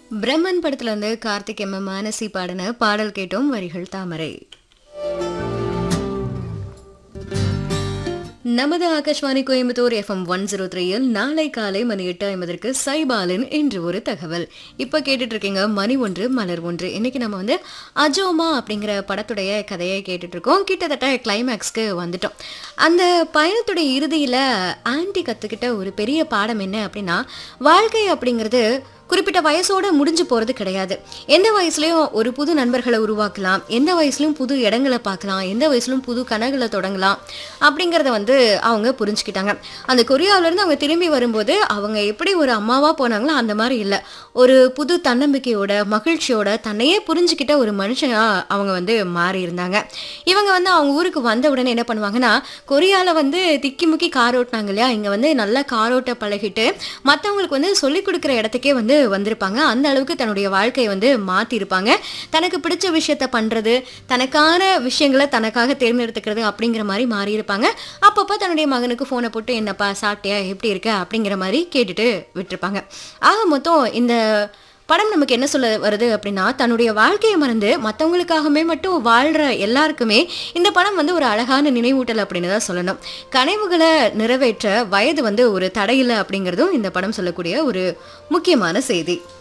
பிரம்மன் படத்துல இருந்து கார்த்திக் எம் மானசி பாடின பாடல் கேட்டோம் வரிகள் தாமரை நமது Akashvani Coimbatore FM one zero த்ரீயில் நாளை காலை மணி எட்டு ஐம்பதற்கு சைபாலின் என்று ஒரு தகவல் இப்போ கேட்டுட்டு இருக்கீங்க மணி ஒன்று மலர் ஒன்று இன்னைக்கு நம்ம வந்து அஜோமா அப்படிங்கிற படத்துடைய கதையை கேட்டுட்டு இருக்கோம் கிட்டத்தட்ட கிளைமேக்ஸ்க்கு வந்துட்டோம் அந்த பயணத்துடைய இறுதியில் ஆன்டி கற்றுக்கிட்ட ஒரு பெரிய பாடம் என்ன அப்படின்னா வாழ்க்கை அப்படிங்கிறது குறிப்பிட்ட வயசோட முடிஞ்சு போகிறது கிடையாது எந்த வயசுலையும் ஒரு புது நண்பர்களை உருவாக்கலாம் எந்த வயசுலையும் புது இடங்களை பார்க்கலாம் எந்த வயசுலையும் புது கனவுகளை தொடங்கலாம் அப்படிங்கிறத வந்து அவங்க புரிஞ்சுக்கிட்டாங்க அந்த கொரியாவிலேருந்து அவங்க திரும்பி வரும்போது அவங்க எப்படி ஒரு அம்மாவாக போனாங்களோ அந்த மாதிரி இல்லை ஒரு புது தன்னம்பிக்கையோட மகிழ்ச்சியோட தன்னையே புரிஞ்சுக்கிட்ட ஒரு மனுஷனாக அவங்க வந்து மாறி இருந்தாங்க இவங்க வந்து அவங்க ஊருக்கு வந்த உடனே என்ன பண்ணுவாங்கன்னா கொரியாவில் வந்து திக்கி முக்கி கார் ஓட்டினாங்க இல்லையா இங்கே வந்து நல்லா கார் ஓட்ட பழகிட்டு மற்றவங்களுக்கு வந்து சொல்லிக் கொடுக்குற இடத்துக்கே வந்து வந்திருப்பாங்க அந்த அளவுக்கு தன்னுடைய வாழ்க்கையை வந்து மாற்றிருப்பாங்க தனக்கு பிடிச்ச விஷயத்த பண்ணுறது தனக்கான விஷயங்களை தனக்காக தேர்ந்தெடுத்துக்கிறது அப்படிங்கிற மாதிரி மாறி இருப்பாங்க அப்பப்போ தன்னுடைய மகனுக்கு ஃபோனை போட்டு என்னப்பா சாப்பிட்டியா எப்படி இருக்க அப்படிங்கிற மாதிரி கேட்டுட்டு விட்டுருப்பாங்க ஆக மொத்தம் இந்த படம் நமக்கு என்ன சொல்ல வருது அப்படின்னா தன்னுடைய வாழ்க்கையை மறந்து மற்றவங்களுக்காகவே மட்டும் வாழ்கிற எல்லாருக்குமே இந்த படம் வந்து ஒரு அழகான நினைவூட்டல் அப்படின்னு தான் சொல்லணும் கனவுகளை நிறைவேற்ற வயது வந்து ஒரு தடையில்லை அப்படிங்கிறதும் இந்த படம் சொல்லக்கூடிய ஒரு முக்கியமான செய்தி